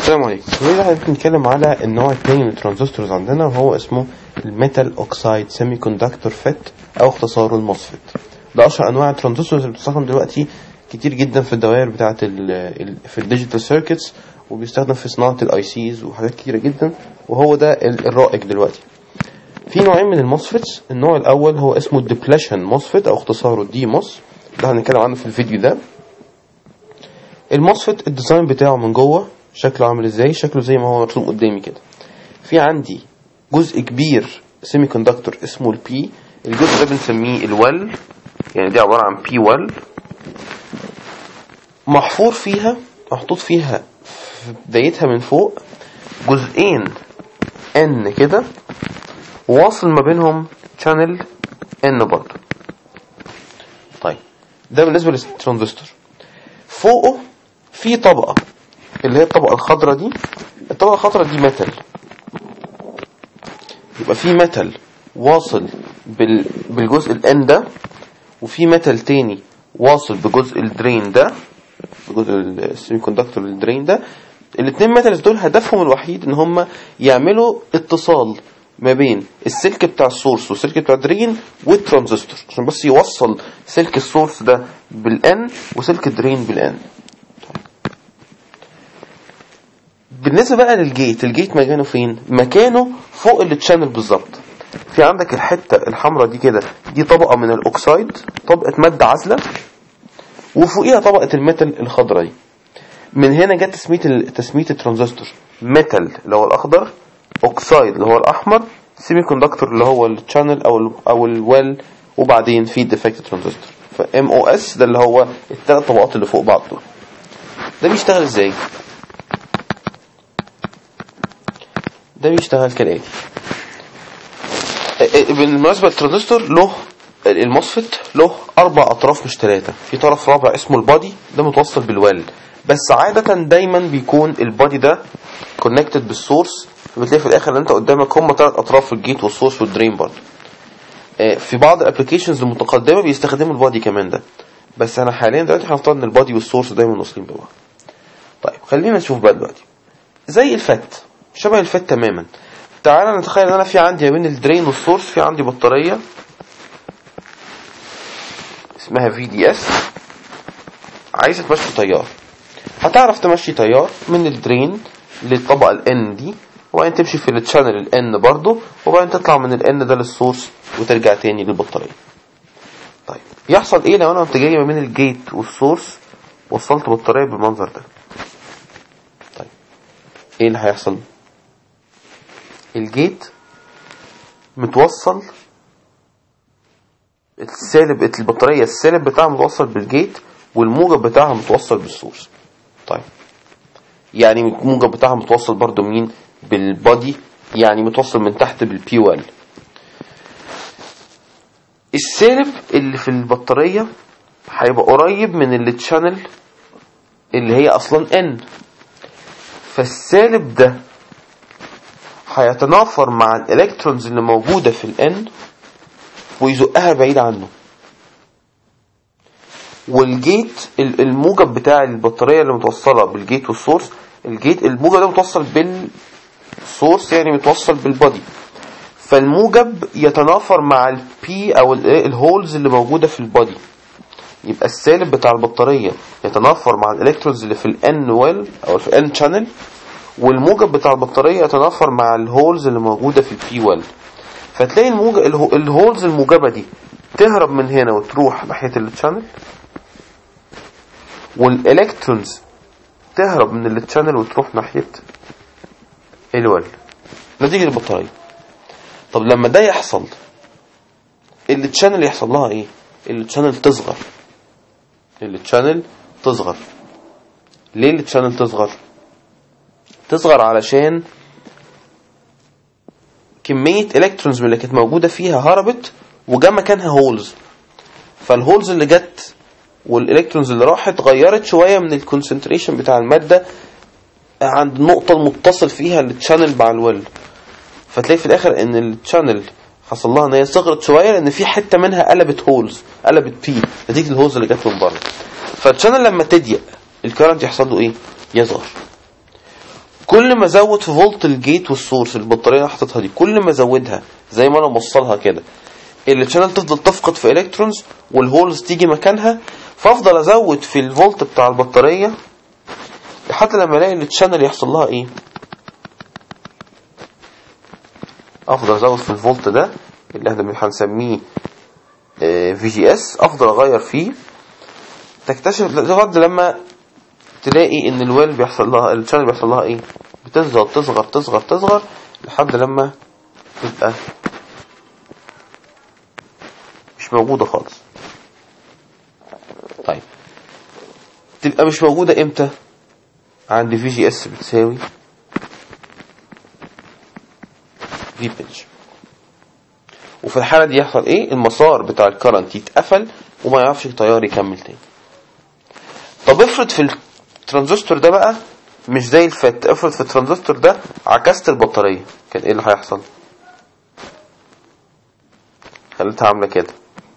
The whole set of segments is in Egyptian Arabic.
السلام عليكم دلوقتي احنا بنتكلم على النوع الثاني من الترانزستورز عندنا وهو اسمه الميتال اوكسايد سيمي كوندكتور فيت او اختصاره الموسفيت ده اشهر انواع الترانزستورز اللي بتستخدم دلوقتي كتير جدا في الدوائر بتاعه ال ال في الديجيتال سيركتس وبيستخدم في صناعه الاي سيز وحاجات كتيره جدا وهو ده ال- الرائج دلوقتي في نوعين من الموسفيتس النوع الاول هو اسمه الديبليشن موسفيت او اختصاره دي موس ده هنتكلم عنه في الفيديو ده الموسفيت الديزاين بتاعه من جوه شكله عامل ازاي شكله زي ما هو مرسوم قدامي كده في عندي جزء كبير سيمي كوندكتور اسمه البي الجزء ده بنسميه الوال يعني دي عبارة عن بي وال محفور فيها محطوط فيها في بدايتها من فوق جزئين ان كده واصل ما بينهم شانل ان برضه طيب ده بالنسبة للترانزستور فوقه في طبقة اللي هي الطبقة الخضراء دي الطبقة الخضراء دي ميتال يبقى في ميتال واصل بال... بالجزء الان ده وفي ميتال تاني واصل بجزء الدرين ده بجزء السيمي كوندكتور الدرين ده الاتنين ميتالز دول هدفهم الوحيد ان هم يعملوا اتصال ما بين السلك بتاع السورس والسلك بتاع الدرين والترانزستور عشان بس يوصل سلك السورس ده بالان وسلك الدرين بالان بالنسبه بقى للجيت الجيت مكانه فين مكانه فوق التشانل بالظبط في عندك الحته الحمراء دي كده دي طبقه من الاوكسايد طبقه ماده عازله وفوقيها طبقه الميتال الخضراء دي من هنا جت تسميه ال- تسميه الترانزستور ميتال اللي هو الاخضر اوكسايد اللي هو الاحمر سيمي كوندكتور اللي هو الشانل او ال او الويل وبعدين في ديفكت ترانزستور فام او اس ده اللي هو الثلاث طبقات اللي فوق بعض دول ده بيشتغل ازاي ده بيشتغل كالاتي بالمناسبة الترانزستور له الموسفيت له أربع أطراف مش ثلاثة في طرف رابع اسمه البادي ده متوصل بالوال بس عادة دايما بيكون البادي ده كونكتد بالسورس فبتلاقي في الآخر ان أنت قدامك هم ثلاث أطراف الجيت والسورس والدرين برضه آه، في بعض الابلكيشنز المتقدمة بيستخدموا البادي كمان ده بس أنا حاليا دلوقتي هنفترض إن البادي والسورس دايما واصلين ببعض طيب خلينا نشوف بقى دلوقتي زي الفت شبه الفت تماما تعالى نتخيل ان انا في عندي ما بين الدرين والسورس في عندي بطارية اسمها في دي اس عايزة تمشي تيار هتعرف تمشي تيار من الدرين للطبقة الان دي وبعدين تمشي في التشانل الان برضو وبعدين تطلع من الان ده للسورس وترجع تاني للبطارية طيب يحصل ايه لو انا قمت جاي ما بين الجيت والسورس وصلت بطارية بالمنظر ده طيب ايه اللي هيحصل الجيت متوصل السالب البطارية السالب بتاعها متوصل بالجيت والموجب بتاعها متوصل بالسورس طيب يعني الموجب بتاعها متوصل برضو مين بالبادي يعني متوصل من تحت بالبي وال السالب اللي في البطارية هيبقى قريب من التشانل اللي هي اصلا ان فالسالب ده هيتنافر مع الالكترونز اللي موجودة في الان ويزقها بعيد عنه والجيت ال- الموجب بتاع البطارية اللي متوصلة بالجيت والسورس الجيت الموجب ده متوصل بالسورس يعني متوصل بالبادي فالموجب يتنافر مع البي او ال- الهولز اللي موجودة في البادي يبقى السالب بتاع البطارية يتنافر مع الالكترونز اللي في الان ويل او في الان شانل والموجب بتاع البطارية يتنافر مع الهولز اللي موجودة في البي ويل فتلاقي الموجب اله- الهولز الموجبة دي تهرب من هنا وتروح ناحية التشانل والالكترونز تهرب من التشانل وتروح ناحية الويل نتيجة البطارية طب لما ده يحصل التشانل يحصل لها ايه التشانل تصغر التشانل تصغر ليه التشانل تصغر تصغر علشان كمية الكترونز من اللي كانت موجودة فيها هربت وجا مكانها هولز فالهولز اللي جت والالكترونز اللي راحت غيرت شوية من الكونسنتريشن بتاع المادة عند النقطة المتصل فيها التشانل مع الويل فتلاقي في الاخر ان التشانل حصل لها ان هي صغرت شويه لان في حته منها قلبت هولز قلبت بي نتيجه الهولز اللي جت من بره فالشانل لما تضيق الكرنت يحصل له ايه يصغر كل ما ازود في فولت الجيت والسورس البطاريه اللي حاططها دي كل ما ازودها زي ما انا موصلها كده الشانل تفضل تفقد في الكترونز والهولز تيجي مكانها فافضل ازود في الفولت بتاع البطاريه لحد لما الاقي الشانل يحصل لها ايه افضل ازود في الفولت ده اللي احنا هنسميه في جي اس افضل اغير فيه تكتشف لغايه لما تلاقي ان الويل بيحصل لها الشانل بيحصل لها ايه بتفضل تصغر تصغر تصغر لحد لما تبقى مش موجوده خالص طيب تبقى مش موجوده امتى عند في جي اس بتساوي في بنش وفي الحالة دي يحصل ايه المسار بتاع الكرنت يتقفل وما يعرفش التيار يكمل تاني طب افرض في الترانزستور ده بقى مش زي الفات افرض في الترانزستور ده عكست البطارية كان ايه اللي هيحصل خليتها عاملة كده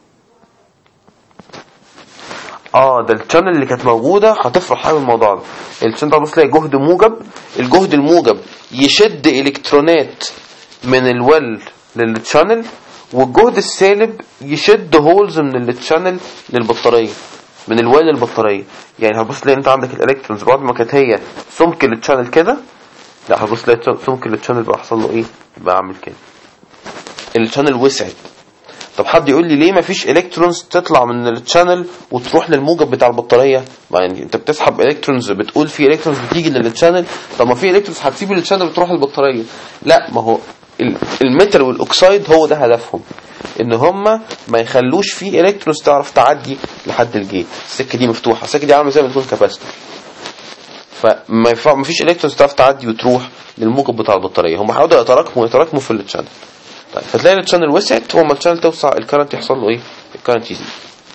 اه ده الشانل اللي كانت موجودة هتفرح قوي الموضوع ده الشانل ده بص تلاقي جهد موجب الجهد الموجب يشد الكترونات من الويل للتشانل والجهد السالب يشد هولز من التشانل للبطاريه من الويل للبطاريه يعني هتبص تلاقي انت عندك الالكترونز بعد ما كانت هي سمك التشانل كده لا هتبص تلاقي سمك التشانل بقى حصل له ايه بقى عامل كده التشانل وسعت طب حد يقول لي ليه ما فيش الكترونز تطلع من التشانل وتروح للموجب بتاع البطاريه ما يعني انت بتسحب الكترونز بتقول في الكترونز بتيجي للتشانل طب ما في الكترونز هتسيب التشانل وتروح للبطاريه لا ما هو الميتال والاكسايد هو ده هدفهم ان هم ما يخلوش في الكترونز تعرف تعدي لحد الجيت السكه دي مفتوحه السكه دي عامله زي ما تكون كاباستور فما ينفع ما فيش الكترونز تعرف تعدي وتروح للموجب بتاع البطاريه هم هيقعدوا يتراكموا يتراكموا في التشانل طيب فتلاقي التشانل وسعت وما التشانل توسع الكرنت يحصل له ايه الكرنت يزيد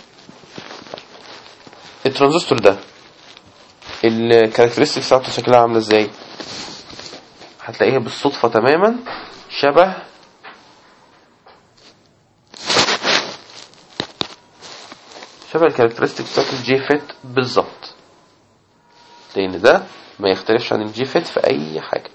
الترانزستور ده الكاركترستكس بتاعته شكلها عامله ازاي هتلاقيها بالصدفه تماما شبه شبه الكاركترستكس بتاعت الجي فيت بالظبط لان ده ما يختلفش عن الجي فيت في اي حاجه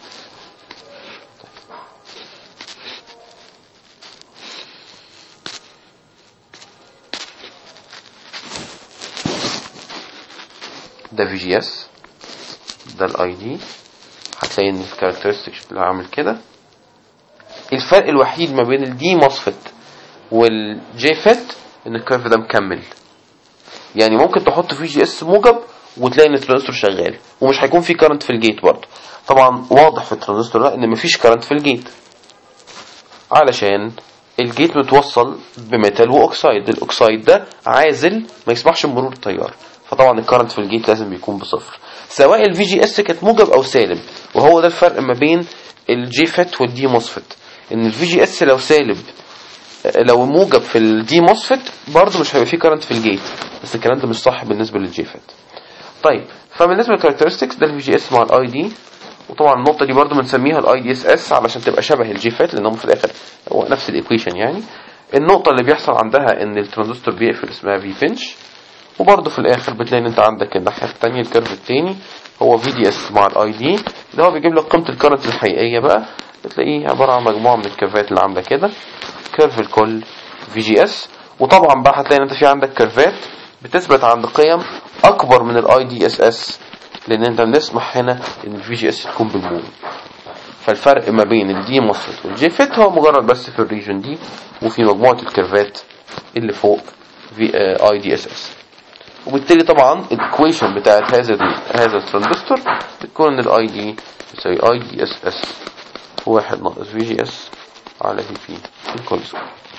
ده في جي اس ده الاي دي هتلاقي ان الكاركترستيك شكلها عامل كده الفرق الوحيد ما بين الدي مصفت والجي فيت ان الكيرف ده مكمل يعني ممكن تحط فيه جي اس موجب وتلاقي ان الترانزستور شغال ومش هيكون في كارنت في الجيت برضه طبعا واضح في الترانزستور ده ان مفيش كارنت في الجيت علشان الجيت متوصل بميتال واوكسايد الاوكسايد ده عازل ما يسمحش بمرور التيار فطبعا الكارنت في الجيت لازم يكون بصفر سواء الفي جي اس كانت موجب او سالب وهو ده الفرق ما بين الجي فيت والدي موسفت ان الفي جي اس لو سالب لو موجب في الدي موسفت برضه مش هيبقى فيه كارنت في الجيت بس الكلام ده مش صح بالنسبه للجي فيت طيب فبالنسبه للكاركترستكس ده الفي جي اس مع الاي دي وطبعا النقطه دي برضه بنسميها الاي دي اس اس علشان تبقى شبه الجي فيت لان هم في الاخر هو نفس الايكويشن يعني النقطه اللي بيحصل عندها ان الترانزستور بيقفل اسمها في بنش وبرضه في الاخر بتلاقي ان انت عندك الناحيه الثانيه الكيرف الثاني هو في دي اس مع الاي دي اللي هو بيجيب لك قيمه الكرنت الحقيقيه بقى بتلاقيه عباره عن مجموعه من الكيرفات اللي عامله كده كيرف الكل في جي اس وطبعا بقى هتلاقي ان انت في عندك كيرفات بتثبت عند قيم اكبر من الاي دي اس اس لان انت بنسمح هنا ان الفي جي اس تكون بالموجب فالفرق ما بين الدي مصفت والجي فيت هو مجرد بس في الريجن دي وفي مجموعه الكيرفات اللي فوق في اي دي اس اس وبالتالي طبعا الايكويشن بتاعت هذا هذا الترانزستور بتكون ان الاي دي بتساوي اي دي اس اس واحد ناقص في جي اس على في بي الكل سكوير